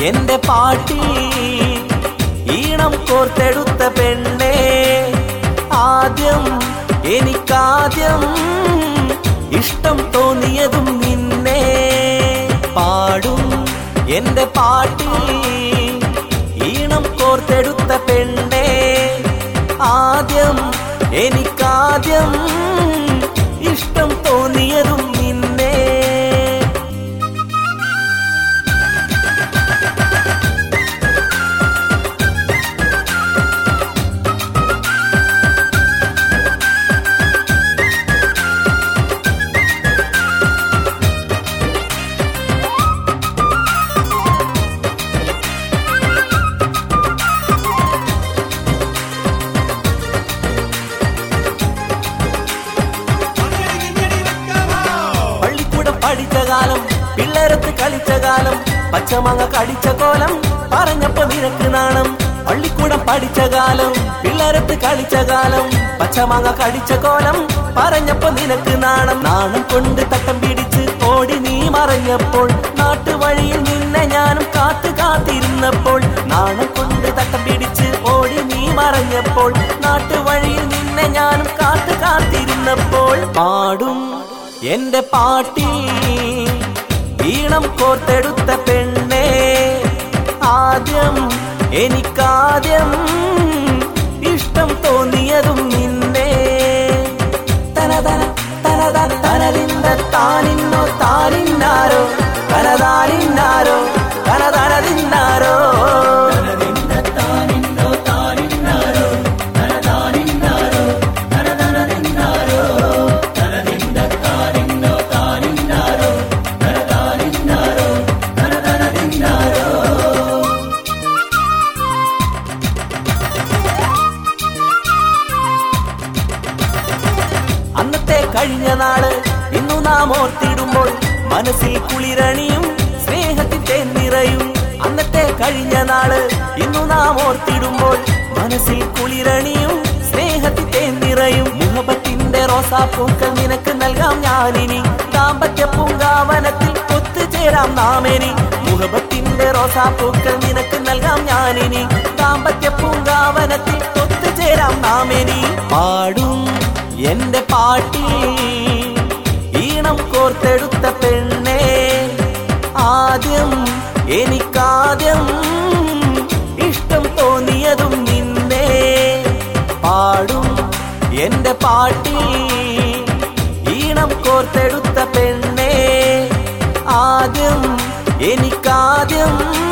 എന്റെ പാട്ടിൽ ഈണം കോർത്തെടുത്ത പെണ്ണേ ആദ്യം എനിക്കാദ്യം ഇഷ്ടം തോന്നിയതും നിന്നെ പാടും എന്റെ പാട്ടിൽ ഈണം കോർത്തെടുത്ത പെണ്ണേ ആദ്യം എനിക്കാദ്യം ഇഷ്ടം തോന്നിയതും നിന്നെ പള്ളിക്കൂടം പഠിച്ച കാലം പിള്ളേരത്ത് കളിച്ച കാലം പച്ചമാങ്ങ കടിച്ച കോലം പറഞ്ഞപ്പോ നിനക്ക് നാണം പള്ളിക്കൂടം പഠിച്ച കാലം പിള്ളേരത്ത് കളിച്ച കാലം പച്ചമാങ്ങ കടിച്ച കോലം പറഞ്ഞപ്പോ നിനക്ക് നാണം നാണം കൊണ്ട് തട്ടം പിടിച്ച് ഓടി നീ മറഞ്ഞപ്പോൾ നാട്ടുവഴിയിൽ നിന്നെ ഞാനും കാത്തു കാത്തിരുന്നപ്പോൾ നാണം കൊണ്ട് തട്ടം പിടിച്ച് ഓടി നീ മറഞ്ഞപ്പോൾ നാട്ടുവഴിയിൽ നിന്നെ ഞാനും കാത്തു കാത്തിരുന്നപ്പോൾ പാടും എന്റെ പാട്ടിൽ ഈണം കോർത്തെടുത്ത പെണ്ണേ ആദ്യം എനിക്കാദ്യം ഇഷ്ടം തോന്നിയതും നിന്നെ തനതന തനത തനലിന്ത താനിന്നോ താനിന്നാരോ തനതാനിന്നാരോ തനതനതിന്നാരോ അന്നത്തെ കഴിഞ്ഞ നാള് ഇന്നു നാം ഓർത്തിടുമ്പോൾ മനസ്സിൽ കുളിരണിയും സ്നേഹത്തിന്റെ നിറയും അന്നത്തെ കഴിഞ്ഞ നാള് ഇന്നു നാം ഓർത്തിടുമ്പോൾ മനസ്സിൽ കുളിരണിയും സ്നേഹത്തിന്റെ നിറയും മുഹബത്തിന്റെ റോസാപ്പൂക്കൾ നിനക്ക് നൽകാം ഞാനിനി ദാമ്പത്യ പൂങ്കാവനത്തിൽ ഒത്തുചേരാം നാമേനി മുഹബത്തിന്റെ റോസാപ്പൂക്കൾ നിനക്ക് നൽകാം ഞാനിനി ദാമ്പത്യ പൂങ്കാവനത്തിൽ ഒത്തുചേരാം നാമേനി പാടും എന്റെ പാട്ടിൽ ഈണം കോർത്തെടുത്ത പെണ്ണേ ആദ്യം എനിക്കാദ്യം ഇഷ്ടം തോന്നിയതും നിന്നെ പാടും എന്റെ പാട്ടിൽ ഈണം കോർത്തെടുത്ത പെണ്ണേ ആദ്യം എനിക്കാദ്യം